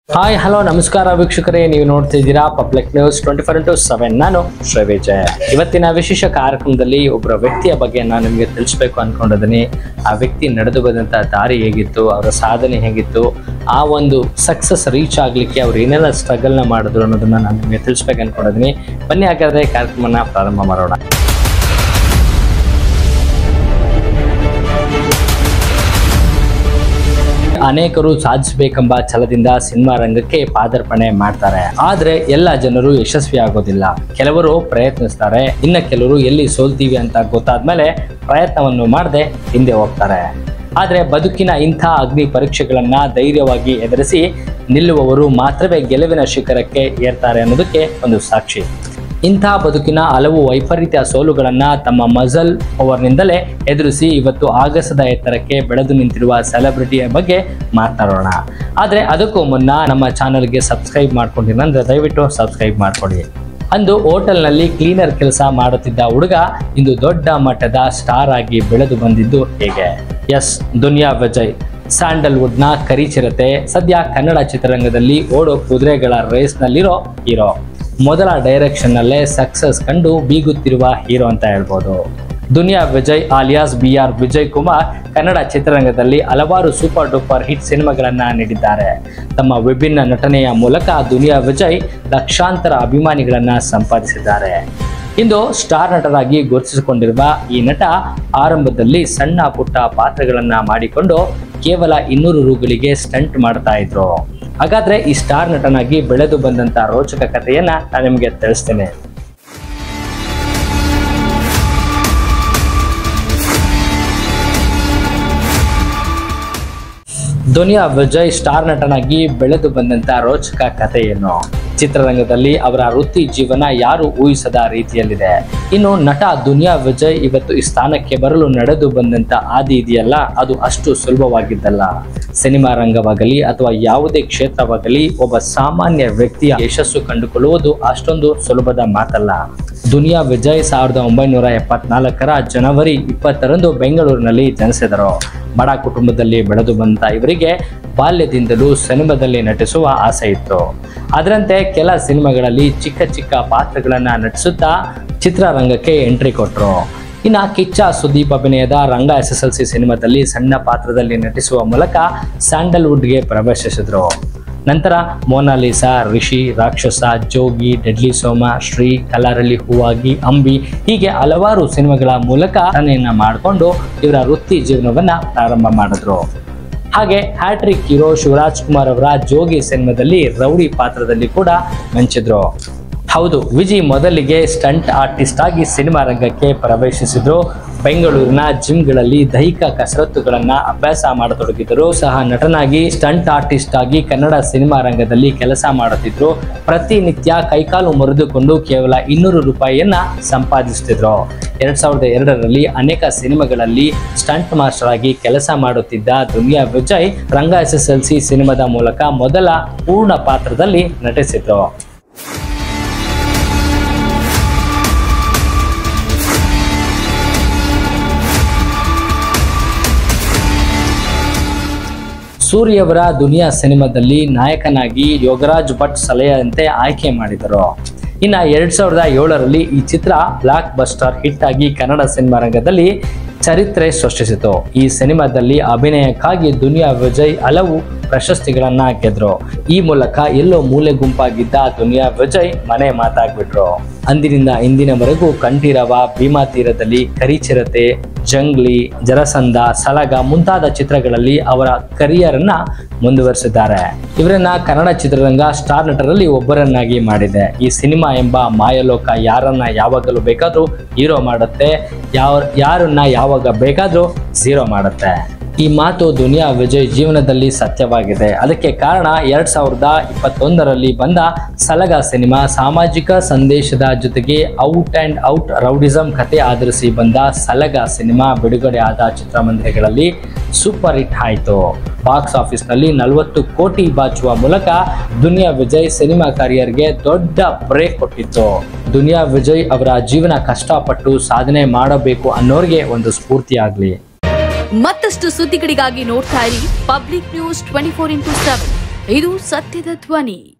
hi hello ನಮಸ್ಕಾರ ವೀಕ್ಷಕರೇ ನೀವು ನೋಡ್ತಾ ಇದ್ದೀರಾ public news twenty four into seven ನಾನು ಶ್ರೀವಿಜಯ ಇವತ್ತಿನ ವಿಶೇಷ ಕಾರ್ಯಕ್ರಮದಲ್ಲಿ ಒಬ್ಬರ ವ್ಯಕ್ತಿಯ ಬಗ್ಗೆ ನಾನು ನಿಮಗೆ ತಿಳಿಸ್ಬೇಕು ಅನ್ಕೊಂಡಿದ್ದೀನಿ ಆ ವ್ಯಕ್ತಿ ನಡೆದು ಬಂದಂಥ ದಾರಿ ಹೇಗಿತ್ತು ಅವರ ಸಾಧನೆ ಹೇಗಿತ್ತು ಆ ಒಂದು ಸಕ್ಸಸ್ ರೀಚ್ ಆಗಲಿಕ್ಕೆ ಅವ್ರು ಏನೆಲ್ಲ ಸ್ಟ್ರಗಲ್ನ ಮಾಡಿದ್ರು ಅನ್ನೋದನ್ನ ನಾನು ನಿಮಗೆ ತಿಳಿಸ್ಬೇಕು ಅನ್ಕೊಂಡಿದ್ದೀನಿ ಬನ್ನಿ ಹಾಗಾದ್ರೆ ಕಾರ್ಯಕ್ರಮನ ಪ್ರಾರಂಭ ಮಾಡೋಣ ಅನೇಕರು ಸಾಧಿಸಬೇಕೆಂಬ ಛಲದಿಂದ ಸಿನಿಮಾ ರಂಗಕ್ಕೆ ಪಾದಾರ್ಪಣೆ ಮಾಡ್ತಾರೆ ಆದ್ರೆ ಎಲ್ಲ ಜನರು ಯಶಸ್ವಿ ಆಗೋದಿಲ್ಲ ಕೆಲವರು ಪ್ರಯತ್ನಿಸ್ತಾರೆ ಇನ್ನ ಕೆಲವರು ಎಲ್ಲಿ ಸೋಲ್ತೀವಿ ಅಂತ ಗೊತ್ತಾದ್ಮೇಲೆ ಪ್ರಯತ್ನವನ್ನು ಮಾಡದೆ ಹಿಂದೆ ಹೋಗ್ತಾರೆ ಆದ್ರೆ ಬದುಕಿನ ಇಂಥ ಅಗ್ನಿ ಪರೀಕ್ಷೆಗಳನ್ನ ಧೈರ್ಯವಾಗಿ ಎದುರಿಸಿ ನಿಲ್ಲುವವರು ಮಾತ್ರವೇ ಗೆಲುವಿನ ಶಿಖರಕ್ಕೆ ಏರ್ತಾರೆ ಅನ್ನೋದಕ್ಕೆ ಒಂದು ಸಾಕ್ಷಿ ಇಂಥ ಬದುಕಿನ ಹಲವು ವೈಪರೀತ್ಯ ಸೋಲುಗಳನ್ನ ತಮ್ಮ ಮಜಲ್ ಪವರ್ನಿಂದಲೇ ಎದುರಿಸಿ ಇವತ್ತು ಆಗಸದ ಎತ್ತರಕ್ಕೆ ಬೆಳೆದು ನಿಂತಿರುವ ಸೆಲೆಬ್ರಿಟಿಯ ಬಗ್ಗೆ ಮಾತನಾಡೋಣ ಆದರೆ ಅದಕ್ಕೂ ಮುನ್ನ ನಮ್ಮ ಚಾನಲ್ಗೆ ಸಬ್ಸ್ಕ್ರೈಬ್ ಮಾಡ್ಕೊಂಡಿಲ್ಲ ಅಂದ್ರೆ ದಯವಿಟ್ಟು ಸಬ್ಸ್ಕ್ರೈಬ್ ಮಾಡ್ಕೊಳ್ಳಿ ಅಂದು ಹೋಟೆಲ್ನಲ್ಲಿ ಕ್ಲೀನರ್ ಕೆಲಸ ಮಾಡುತ್ತಿದ್ದ ಹುಡುಗ ಇಂದು ದೊಡ್ಡ ಮಟ್ಟದ ಸ್ಟಾರ್ ಆಗಿ ಬೆಳೆದು ಬಂದಿದ್ದು ಹೇಗೆ ಎಸ್ ದುನಿಯಾ ವಿಜಯ್ ಸ್ಯಾಂಡಲ್ವುಡ್ನ ಕರಿಚಿರತೆ ಸದ್ಯ ಕನ್ನಡ ಚಿತ್ರರಂಗದಲ್ಲಿ ಓಡೋ ಕುದುರೆಗಳ ರೇಸ್ನಲ್ಲಿರೋ ಹೀರೋ ಮೊದಲ ಡೈರೆಕ್ಷನ್ ನಲ್ಲೇ ಸಕ್ಸಸ್ ಕಂಡು ಬೀಗುತ್ತಿರುವ ಹೀರೋ ಅಂತ ಹೇಳ್ಬೋದು Duniya Vijay alias B R Vijay Kumar Kannada ಚಿತ್ರರಂಗದಲ್ಲಿ ಹಲವಾರು ಸೂಪರ್ ಡೂಪರ್ ಹಿಟ್ ಸಿನಿಮಾಗಳನ್ನ ನೀಡಿದ್ದಾರೆ ತಮ್ಮ ವಿಭಿನ್ನ ನಟನೆಯ ಮೂಲಕ ದುನಿಯಾ ವಿಜಯ್ ಲಕ್ಷಾಂತರ ಅಭಿಮಾನಿಗಳನ್ನ ಸಂಪಾದಿಸಿದ್ದಾರೆ ಇಂದು ಸ್ಟಾರ್ ನಟರಾಗಿ ಗುರುತಿಸಿಕೊಂಡಿರುವ ಈ ನಟ ಆರಂಭದಲ್ಲಿ ಸಣ್ಣ ಪುಟ್ಟ ಪಾತ್ರಗಳನ್ನ ಮಾಡಿಕೊಂಡು ಕೇವಲ ಇನ್ನೂರು ರೂಗಳಿಗೆ ಸ್ಟಂಟ್ ಮಾಡ್ತಾ ಇದ್ರು ಹಾಗಾದ್ರೆ ಈ ಸ್ಟಾರ್ ನಟನಾಗಿ ಬೆಳೆದು ಬಂದಂತ ರೋಚಕ ಕಥೆಯನ್ನ ನಾನು ನಿಮಗೆ ತಿಳಿಸ್ತೇನೆ ದುನಿಯಾ ವಿಜಯ್ ಸ್ಟಾರ್ ನಟನಾಗಿ ಬೆಳೆದು ಬಂದಂತ ರೋಚಕ ಕಥೆ ಏನು ಚಿತ್ರರಂಗದಲ್ಲಿ ಅವರ ವೃತ್ತಿ ಜೀವನ ಯಾರು ಊಹಿಸದ ರೀತಿಯಲ್ಲಿದೆ ಇನ್ನು ನಟ ದುನಿಯಾ ವಿಜಯ್ ಇವತ್ತು ಈ ಸ್ಥಾನಕ್ಕೆ ಬರಲು ನಡೆದು ಬಂದಂತ ಆದಿ ಇದೆಯಲ್ಲ ಅದು ಅಷ್ಟು ಸುಲಭವಾಗಿದ್ದಲ್ಲ ಸಿನಿಮಾ ರಂಗವಾಗಲಿ ಅಥವಾ ಯಾವುದೇ ಕ್ಷೇತ್ರವಾಗಲಿ ಒಬ್ಬ ಸಾಮಾನ್ಯ ವ್ಯಕ್ತಿಯ ಯಶಸ್ಸು ಕಂಡುಕೊಳ್ಳುವುದು ಅಷ್ಟೊಂದು ಸುಲಭದ ಮಾತಲ್ಲ ದುನಿಯಾ ವಿಜಯ್ ಸಾವಿರದ ಒಂಬೈನೂರ ಎಪ್ಪತ್ನಾಲ್ಕರ ಜನವರಿ ಇಪ್ಪತ್ತರಂದು ಬೆಂಗಳೂರಿನಲ್ಲಿ ಜನಿಸಿದರು ಬಡ ಕುಟುಂಬದಲ್ಲಿ ಬೆಳೆದು ಬಂದ ಇವರಿಗೆ ಬಾಲ್ಯದಿಂದಲೂ ಸಿನಿಮಾದಲ್ಲಿ ನಟಿಸುವ ಆಸೆ ಇತ್ತು ಅದರಂತೆ ಕೆಲ ಸಿನಿಮಾಗಳಲ್ಲಿ ಚಿಕ್ಕ ಚಿಕ್ಕ ಪಾತ್ರಗಳನ್ನ ನಟಿಸುತ್ತಾ ಚಿತ್ರರಂಗಕ್ಕೆ ಎಂಟ್ರಿ ಕೊಟ್ಟರು ಇನ್ನ ಕಿಚ್ಚ ಸುದೀಪ್ ಅಭಿನಯದ Ranga S S L C ಸಿನಿಮಾದಲ್ಲಿ ಸಣ್ಣ ಪಾತ್ರದಲ್ಲಿ ನಟಿಸುವ ಮೂಲಕ ಸ್ಯಾಂಡಲ್ವುಡ್ಗೆ ಪ್ರವೇಶಿಸಿದ್ರು ನಂತರ ಮೋನಾಲಿಸಾ ರಿಷಿ ರಾಕ್ಷಸ ಜೋಗಿ ಡೆಡ್ಲಿ ಸೋಮ ಶ್ರೀ ಕಲಾರಳ್ಳಿ ಹೂವಾಗಿ ಅಂಬಿ ಹೀಗೆ ಹಲವಾರು ಸಿನಿಮಾಗಳ ಮೂಲಕ ನಟನೆಯನ್ನ ಮಾಡಿಕೊಂಡು ಇವರ ವೃತ್ತಿ ಜೀವನವನ್ನ ಪ್ರಾರಂಭ ಮಾಡಿದ್ರು ಹಾಗೆ ಹ್ಯಾಟ್ರಿಕ್ ಹೀರೋ ಶಿವರಾಜ್ ಕುಮಾರ್ ಅವರ ಜೋಗಿ ಸಿನಿಮಾದಲ್ಲಿ ರೌಡಿ ಪಾತ್ರದಲ್ಲಿ ಕೂಡ ಮಿಂಚಿದ್ರು ಹೌದು ವಿಜಿ ಮೊದಲಿಗೆ ಸ್ಟಂಟ್ ಆರ್ಟಿಸ್ಟ್ ಆಗಿ ಸಿನಿಮಾ ರಂಗಕ್ಕೆ ಪ್ರವೇಶಿಸಿದ್ರು ಬೆಂಗಳೂರಿನ ಜಿಮ್ಗಳಲ್ಲಿ ದೈಹಿಕ ಕಸರತ್ತುಗಳನ್ನ ಅಭ್ಯಾಸ ಮಾಡತೊಡಗಿದರು ಸಹ ನಟನಾಗಿ ಸ್ಟಂಟ್ ಆರ್ಟಿಸ್ಟ್ ಆಗಿ ಕನ್ನಡ ಸಿನಿಮಾ ರಂಗದಲ್ಲಿ ಕೆಲಸ ಮಾಡುತ್ತಿದ್ರು ಪ್ರತಿನಿತ್ಯ ಕೈಕಾಲು ಮುರಿದುಕೊಂಡು ಕೇವಲ ಇನ್ನೂರು ರೂಪಾಯಿಯನ್ನ ಸಂಪಾದಿಸುತ್ತಿದ್ರು ಎರಡ್ ಸಾವಿರದ ಎರಡರಲ್ಲಿ ಅನೇಕ ಸಿನಿಮಾಗಳಲ್ಲಿ ಸ್ಟಂಟ್ ಮಾಸ್ಟರ್ ಆಗಿ ಕೆಲಸ ಮಾಡುತ್ತಿದ್ದ Duniya Vijay Ranga S S L C ಸಿನಿಮಾದ ಮೂಲಕ ಮೊದಲ ಪೂರ್ಣ ಪಾತ್ರದಲ್ಲಿ ನಟಿಸಿದ್ರು ಸೂರ್ಯವರ ದುನಿಯಾ ಸಿನಿಮಾದಲ್ಲಿ ನಾಯಕನಾಗಿ ಯೋಗರಾಜ್ ಭಟ್ ಸಲಹೆಯಂತೆ ಆಯ್ಕೆ ಮಾಡಿದರು ಇನ್ನು ಎರಡ್ ಸಾವಿರದ ಏಳರಲ್ಲಿ ಈ ಚಿತ್ರ ಬ್ಲಾಕ್ ಬಸ್ಟರ್ ಹಿಟ್ ಆಗಿ ಕನ್ನಡ ಸಿನಿಮಾ ರಂಗದಲ್ಲಿ ಚರಿತ್ರೆ ಸೃಷ್ಟಿಸಿತು ಈ ಸಿನಿಮಾದಲ್ಲಿ ಅಭಿನಯಕ್ಕಾಗಿ ದುನಿಯಾ ವಿಜಯ್ ಹಲವು ಪ್ರಶಸ್ತಿಗಳನ್ನ ಗೆದ್ರು ಈ ಮೂಲಕ ಎಲ್ಲೋ ಮೂಲೆ ಗುಂಪಾಗಿದ್ದ ದುನಿಯಾ ವಿಜಯ್ ಮನೆ ಮಾತಾಗ್ಬಿಟ್ರು ಅಂದಿನಿಂದ ಇಂದಿನವರೆಗೂ ಕಂಠೀರವ ಭೀಮಾ ತೀರದಲ್ಲಿ ಕರಿಚಿರತೆ ಜಂಗ್ಲಿ ಜರಸಂದ ಸಲಗ ಮುಂತಾದ ಚಿತ್ರಗಳಲ್ಲಿ ಅವರ ಕರಿಯರ್ ಅನ್ನ ಮುಂದುವರಿಸಿದ್ದಾರೆ ಇವರನ್ನ ಕನ್ನಡ ಚಿತ್ರರಂಗ ಸ್ಟಾರ್ ನಟರಲ್ಲಿ ಒಬ್ಬರನ್ನಾಗಿ ಮಾಡಿದೆ ಈ ಸಿನಿಮಾ ಎಂಬ ಮಾಯಲೋಕ ಯಾರನ್ನ ಯಾವಾಗಲೂ ಬೇಕಾದ್ರೂ ಹೀರೋ ಮಾಡುತ್ತೆ ಯಾವ ಯಾರನ್ನ ಯಾವಾಗ ಬೇಕಾದ್ರೂ ಝೀರೋ ಮಾಡುತ್ತೆ ಈ ಮಾತು ದುನಿಯಾ ವಿಜಯ್ ಜೀವನದಲ್ಲಿ ಸತ್ಯವಾಗಿದೆ ಅದಕ್ಕೆ ಕಾರಣ ಎರಡ್ ಸಾವಿರದ ಇಪ್ಪತ್ತೊಂದರಲ್ಲಿ ಬಂದ ಸಲಗ ಸಿನಿಮಾ ಸಾಮಾಜಿಕ ಸಂದೇಶದ ಜೊತೆಗೆ ಔಟ್ ಅಂಡ್ ಔಟ್ ರೌಡಿಸಂ ಕತೆ ಆಧರಿಸಿ ಬಂದ ಸಲಗ ಸಿನಿಮಾ ಬಿಡುಗಡೆ ಆದ ಚಿತ್ರಮಂದಿರಗಳಲ್ಲಿ ಸೂಪರ್ ಹಿಟ್ ಆಯಿತು ಬಾಕ್ಸ್ ಆಫೀಸ್ನಲ್ಲಿ ನಲವತ್ತು ಕೋಟಿ ಬಾಚುವ ಮೂಲಕ ದುನಿಯಾ ವಿಜಯ್ ಸಿನಿಮಾ ಕರಿಯರ್ಗೆ ದೊಡ್ಡ ಬ್ರೇಕ್ ಕೊಟ್ಟಿತ್ತು ದುನಿಯಾ ವಿಜಯ್ ಅವರ ಜೀವನ ಕಷ್ಟಪಟ್ಟು ಸಾಧನೆ ಮಾಡಬೇಕು ಅನ್ನೋರಿಗೆ ಒಂದು ಸ್ಫೂರ್ತಿಯಾಗಲಿ ಮತ್ತಷ್ಟು ಸುದ್ದಿಗಳಿಗಾಗಿ ನೋಡ್ತಾ ಇರಿ public news twenty four into seven ಇದು ಸತ್ಯದ ಧ್ವನಿ